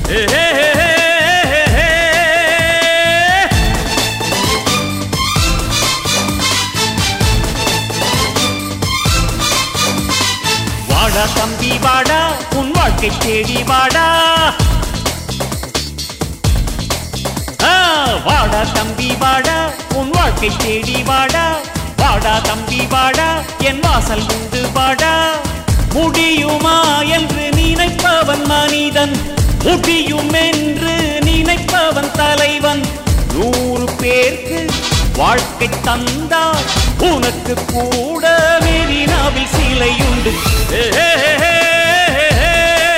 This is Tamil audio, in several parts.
ஏ, ஏ, ஏ, ஏ, ஏ, ஏ. வாடா தம்பி வாடா உன் வாழ்க்கை தேடி வாடா ஆ, வாடா தம்பி வாடா உன் வாழ்க்கை தேடி வாடா வாடா தம்பி வாடா என் வாசல் உண்டு வாடா முடியுமா என்று நினைப்பவன் மனிதன் முடியும் என்று நினைப்பவன் தலைவன் நூறு பேருக்கு வாழ்க்கை தந்தால் உனக்கு கூட மெரினாவில் சிலையுண்டு ஏ, ஏ, ஏ, ஏ, ஏ,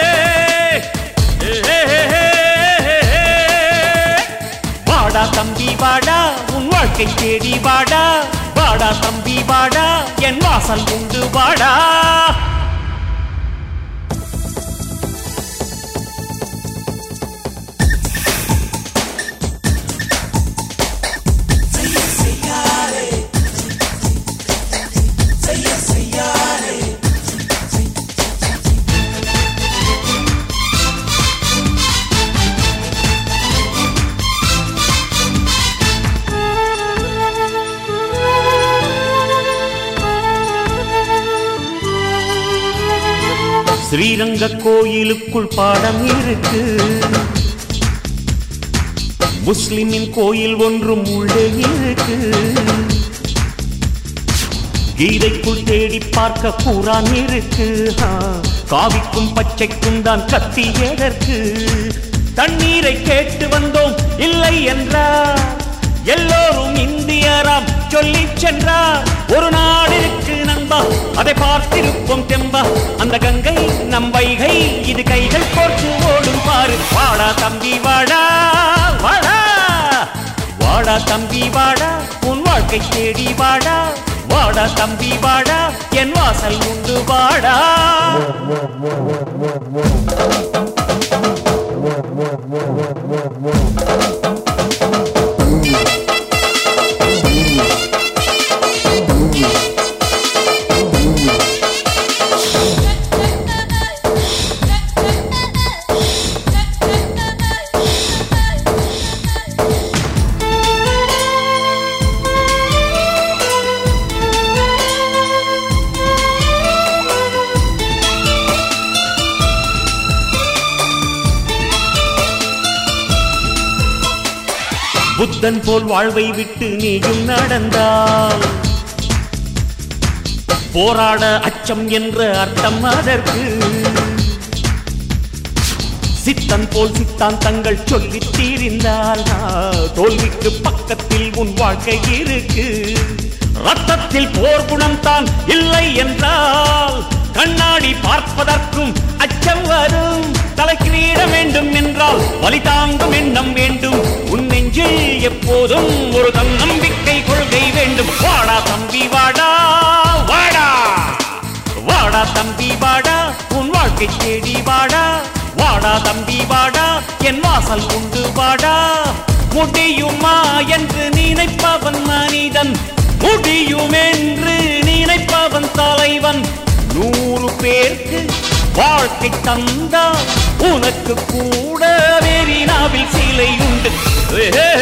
ஏ, ஏ, ஏ, ஏ. வாடா தம்பி வாடா உன் வாழ்க்கை தேடி வாடா வாடா தம்பி வாடா என் வாசல் உண்டு வாடா ஸ்ரீரங்க கோயிலுக்குள் பாடம் இருக்கு முஸ்லிமின் கோயில் ஒன்றும் உள்ளே இருக்கு கீதைக்குள் தேடி பார்க்க குரான் இருக்கு ஆ, காவிக்கும் பச்சைக்கும் தான் கத்தி எதற்கு தண்ணீரை கேட்டு வந்தோம் இல்லை என்றார் எல்லோரும் இந்தியராம் சொல்லி சென்றார் ஒரு நாடு இருக்கு நண்பா அதை பார்த்திருப்போம் தெம்பா அந்த கங்கை நம் வைகை இது கைகள் கோர்த்து ஓடும் பாரு வாடா தம்பி வாடா வாடா வாடா தம்பி வாடா உன் வாழ்க்கை தேடி வாடா வாடா தம்பி வாடா என் வாசல் உண்டு வாடா புத்தன் போல் வாழ்வை விட்டு நீயும் நடந்தால் போராட அச்சம் என்ற அர்த்தம் அதற்கு சித்தன் போல் சித்தாந்தங்கள் சொல்லித் தீரிந்தால் ஆ, தோல்விக்கு பக்கத்தில் உன் வாழ்க்கை இருக்கு ரத்தத்தில் போர் குணம் தான் இல்லை என்றால் கண்ணாடி பார்ப்பதற்கும் அச்சம் வரும் தலைக்கிரீட வேண்டும் என்றால் வலி தாங்கும் எண்ணம் வேண்டும் உன் நெஞ்சில் எப்போதும் ஒரு தன்னம்பிக்கை கொள்கை வேண்டும் வாடா தம்பி வாடா வாடா வாடா தம்பி வாடா உன் வாழ்க்கை தேடி வாடா வாடா தம்பி வாடா என் வாசல் உண்டு வாடா முடியுமா என்று நினைப்பவன் மனிதன் முடியும் என்று நினைப்பவன் தலைவன் நூறு பேருக்கு வாழ்க்கை தந்தா உனக்கு கூட வெறினாவில் சிலை உண்டு ஏ, ஏ,